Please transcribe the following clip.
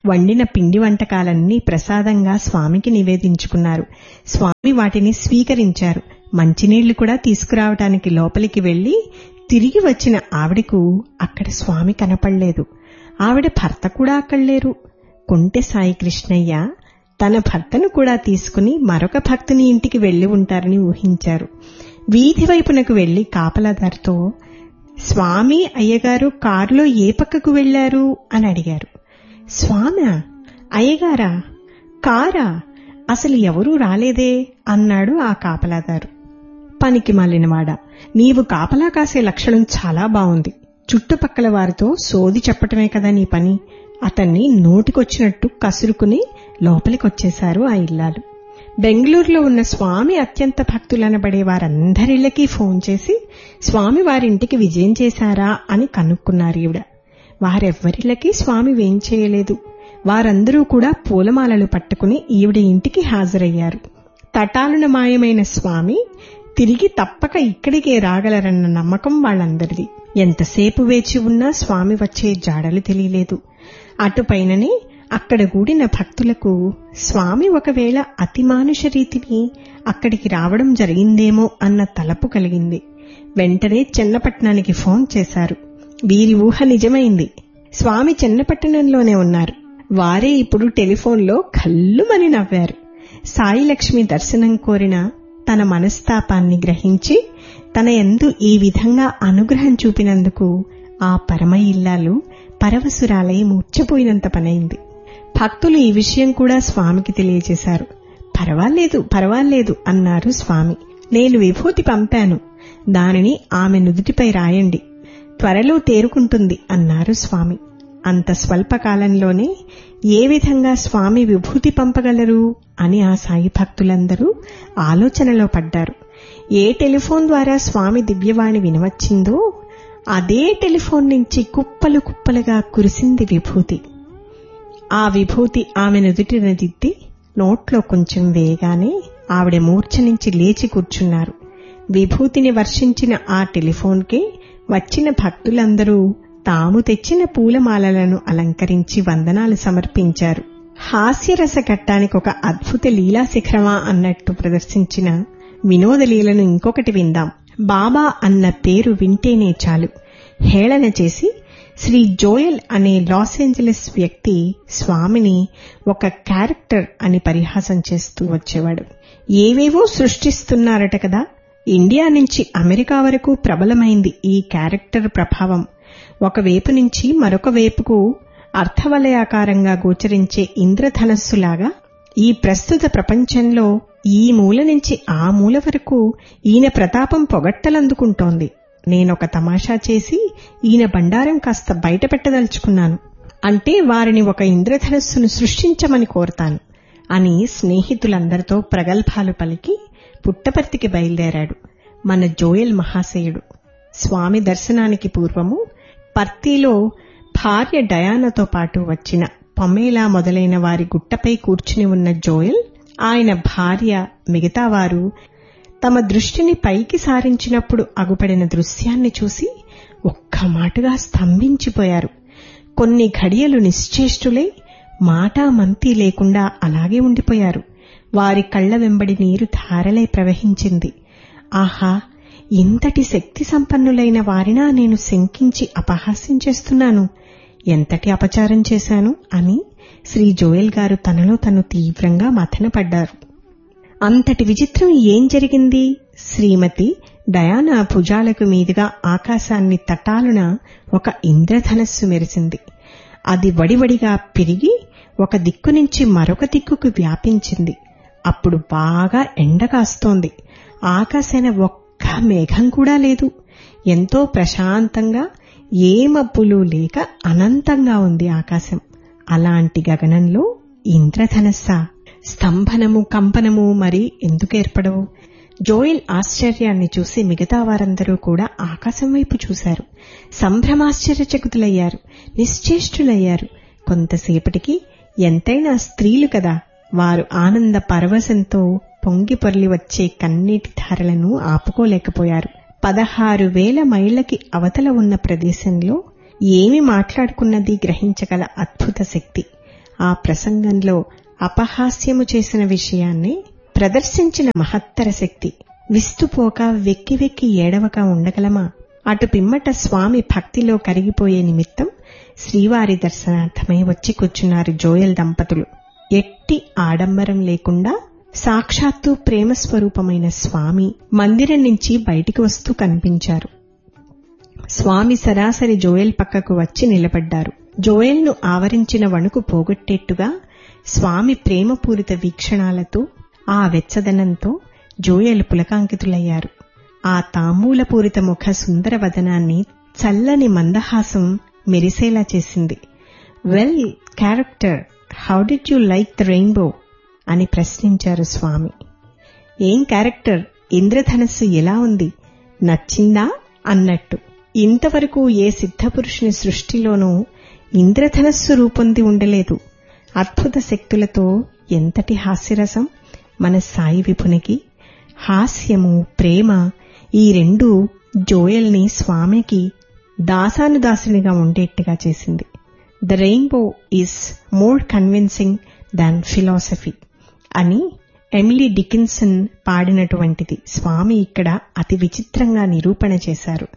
వండిన పిండి వంటకాలన్నీ ప్రసాదంగా స్వామికి నివేదించుకున్నారు స్వామి వాటిని స్వీకరించారు మంచినీళ్లు కూడా తీసుకురావటానికి లోపలికి వెళ్లి తిరిగి వచ్చిన ఆవిడకు అక్కడ స్వామి కనపడలేదు ఆవిడ భర్త కూడా అక్కడ లేరు కొంటె సాయి కృష్ణయ్య తన భర్తను కూడా తీసుకుని మరొక భక్తుని ఇంటికి వెళ్లి ఉంటారని ఊహించారు వీధి వైపునకు వెళ్లి కాపలాదారితో స్వామి అయ్యగారు కారులో ఏ పక్కకు వెళ్లారు అని అడిగారు స్వామి అయ్యగారా కారా అసలు ఎవరూ రాలేదే అన్నాడు ఆ కాపలాదారు పనికి మాలినవాడ నీవు కాపలా కాసే లక్షణం చాలా బావుంది చుట్టుపక్కల వారితో సోది చెప్పటమే కదా నీ పని అతన్ని నోటికొచ్చినట్టు కసురుకుని లోపలికొచ్చేశారు ఆ ఇల్లాలు బెంగళూరులో ఉన్న స్వామి అత్యంత భక్తులనబడే వారందరిళ్ళకి ఫోన్ చేసి స్వామి వారింటికి విజయం చేశారా అని కనుక్కున్నారు ఈవిడ వారెవ్వరిళ్ళకి స్వామి వేం చేయలేదు వారందరూ కూడా పూలమాలలు పట్టుకుని ఈవిడ ఇంటికి హాజరయ్యారు తటాలున మాయమైన స్వామి తిరిగి తప్పక ఇక్కడికే రాగలరన్న నమ్మకం వాళ్ళందరిది ఎంతసేపు వేచి ఉన్నా స్వామి వచ్చే జాడలు తెలియలేదు అటుపైననే అక్కడ కూడిన భక్తులకు స్వామి ఒకవేళ అతిమానుష రీతిని అక్కడికి రావడం జరిగిందేమో అన్న తలపు కలిగింది వెంటనే చెన్నపట్నానికి ఫోన్ చేశారు వీరి ఊహ నిజమైంది స్వామి చెన్నపట్టణంలోనే ఉన్నారు వారే ఇప్పుడు టెలిఫోన్లో కల్లుమని నవ్వారు సాయి లక్ష్మి దర్శనం కోరిన తన మనస్తాపాన్ని గ్రహించి తన ఎందు ఈ విధంగా అనుగ్రహం చూపినందుకు ఆ పరమ ఇల్లాలు పరవశురాలై మూర్చపోయినంత పనైంది భక్తులు ఈ విషయం కూడా స్వామికి తెలియజేశారు పర్వాలేదు పర్వాలేదు అన్నారు స్వామి నేను విభూతి పంపాను దానిని ఆమె నుదుటిపై రాయండి త్వరలో తేరుకుంటుంది అన్నారు స్వామి అంత స్వల్పకాలంలోనే ఏ విధంగా స్వామి విభూతి పంపగలరు అని ఆ సాయి భక్తులందరూ ఆలోచనలో పడ్డారు ఏ టెలిఫోన్ ద్వారా స్వామి దివ్యవాణి వినవచ్చిందో అదే టెలిఫోన్ నుంచి కుప్పలు కుప్పలుగా కురిసింది విభూతి ఆ విభూతి ఆమె నుదుటిన దిద్ది నోట్లో కొంచెం వేయగానే ఆవిడ మూర్ఛ నుంచి లేచి కూర్చున్నారు విభూతిని వర్షించిన ఆ టెలిఫోన్కే వచ్చిన భక్తులందరూ తాము తెచ్చిన పూలమాలలను అలంకరించి వందనాలు సమర్పించారు హాస్యరస ఘట్టానికి ఒక అద్భుత లీలా శిఖరమా అన్నట్టు ప్రదర్శించిన వినోద లీలను ఇంకొకటి విందాం బాబా అన్న పేరు వింటేనే చాలు హేళన చేసి శ్రీ జోయల్ అనే లాస్ ఏంజలస్ వ్యక్తి స్వామిని ఒక క్యారెక్టర్ అని పరిహాసం చేస్తూ వచ్చేవాడు ఏవేవో సృష్టిస్తున్నారట కదా ఇండియా నుంచి అమెరికా వరకు ప్రబలమైంది ఈ క్యారెక్టర్ ప్రభావం ఒకవైపు నుంచి మరొక వైపుకు అర్థవలయాకారంగా గోచరించే ఇంద్రధనస్సులాగా ఈ ప్రస్తుత ప్రపంచంలో ఈ మూల నుంచి ఆ మూల వరకు ఈయన ప్రతాపం పొగట్టలందుకుంటోంది నేనొక తమాషా చేసి ఈయన బండారం కాస్త బయట పెట్టదలుచుకున్నాను అంటే వారిని ఒక ఇంద్రధనస్సును సృష్టించమని కోరతాను అని స్నేహితులందరితో ప్రగల్భాలు పలికి పుట్టపర్తికి బయలుదేరాడు మన జోయల్ మహాశయుడు స్వామి దర్శనానికి పూర్వము పర్తిలో భార్య డయానాతో పాటు వచ్చిన పమేలా మొదలైన వారి గుట్టపై కూర్చుని ఉన్న జోయల్ ఆయన భార్య మిగతా వారు తమ దృష్టిని పైకి సారించినప్పుడు అగుపడిన దృశ్యాన్ని చూసి ఒక్క మాటుగా స్తంభించిపోయారు కొన్ని ఘడియలు నిశ్చేష్టులై మాటా మంతి లేకుండా అలాగే ఉండిపోయారు వారి కళ్ల వెంబడి నీరు ధారలై ప్రవహించింది ఆహా ఇంతటి శక్తి సంపన్నులైన వారినా నేను శంకించి అపహాస్యం చేస్తున్నాను ఎంతటి అపచారం చేశాను అని శ్రీ జోయల్ గారు తనలో తను తీవ్రంగా మథనపడ్డారు అంతటి విచిత్రం ఏం జరిగింది శ్రీమతి డయానా భుజాలకు మీదుగా ఆకాశాన్ని తటాలున ఒక ఇంద్రధనస్సు మెరిసింది అది వడివడిగా పెరిగి ఒక దిక్కు నుంచి మరొక దిక్కుకు వ్యాపించింది అప్పుడు బాగా ఎండ కాస్తోంది ఆకాశాన ఒక్క మేఘం కూడా లేదు ఎంతో ప్రశాంతంగా ఏ మబ్బులు లేక అనంతంగా ఉంది ఆకాశం అలాంటి గగనంలో ఇంద్రధనస్స స్తంభనము కంపనము మరి ఎందుకు ఏర్పడవు జోయిల్ ఆశ్చర్యాన్ని చూసి మిగతా వారందరూ కూడా ఆకాశం వైపు చూశారు సంభ్రమాశ్చర్యచకుతులయ్యారు నిశ్చేష్టులయ్యారు కొంతసేపటికి ఎంతైనా స్త్రీలు కదా వారు ఆనంద పరవశంతో పొంగి పొర్లి వచ్చే కన్నీటి ధారలను ఆపుకోలేకపోయారు పదహారు వేల మైళ్లకి అవతల ఉన్న ప్రదేశంలో ఏమి మాట్లాడుకున్నది గ్రహించగల అద్భుత శక్తి ఆ ప్రసంగంలో అపహాస్యము చేసిన విషయాన్ని ప్రదర్శించిన మహత్తర శక్తి విస్తుపోక వెక్కి వెక్కి ఏడవక ఉండగలమా అటు పిమ్మట స్వామి భక్తిలో కరిగిపోయే నిమిత్తం శ్రీవారి దర్శనార్థమై వచ్చి కూర్చున్నారు జోయల్ దంపతులు ఎట్టి ఆడంబరం లేకుండా సాక్షాత్తు ప్రేమ స్వరూపమైన స్వామి మందిరం నుంచి బయటికి వస్తూ కనిపించారు స్వామి సరాసరి జోయల్ పక్కకు వచ్చి నిలబడ్డారు జోయల్ను ఆవరించిన వణుకు పోగొట్టేట్టుగా స్వామి ప్రేమపూరిత వీక్షణాలతో ఆ వెచ్చదనంతో జోయల్ పులకాంకితులయ్యారు ఆ తాంబూలపూరిత ముఖ సుందర వదనాన్ని చల్లని మందహాసం మెరిసేలా చేసింది well character how did you like the rainbow అని ప్రశ్నించారు స్వామి ఏం క్యారెక్టర్ ఇంద్రధనస్సు ఎలా ఉంది నచ్చిందా అన్నట్టు ఇంతవరకు ఏ సిద్ధపురుషుని సృష్టిలోనూ ఇంద్రధనస్సు రూపొంది ఉండలేదు అద్భుత శక్తులతో ఎంతటి హాస్యరసం మన సాయి విపునికి హాస్యము ప్రేమ ఈ రెండు జోయల్ని స్వామికి దాసానుదాసునిగా ఉండేట్టుగా చేసింది the rainbow is more convincing than philosophy అని ఎమిలీ డికిన్సన్ పాడినటువంటిది స్వామి ఇక్కడ అతి విచిత్రంగా నిరూపణ చేశారు